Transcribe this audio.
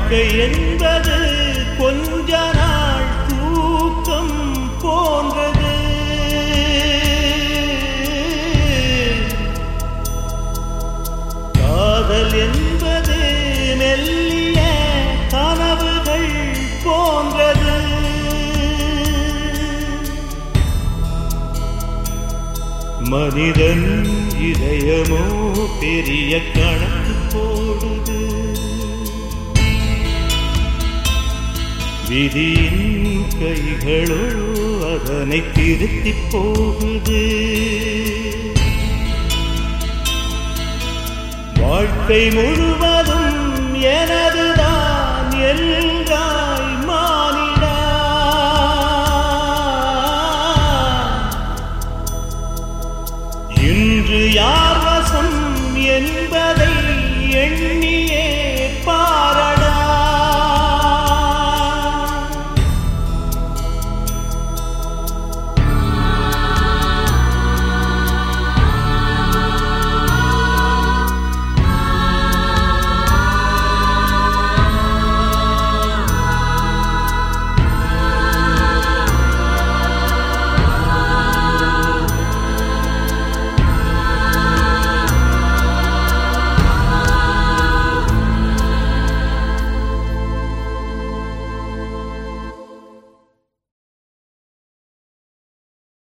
வாழ்க்கை என்பது கொஞ்ச நாள் தூக்கம் போன்றது காதல் என்பது மெல்லிய கனவுகள் போன்றது மனிதன் இதயமோ பெரிய கணக்கு போடுது விதியின் கைகளோ அதனை திருத்தி போகுது வாழ்க்கை முழுவதும் எனதுதான் எல்காய் மானிடா இன்று யார் வசம் என்பதை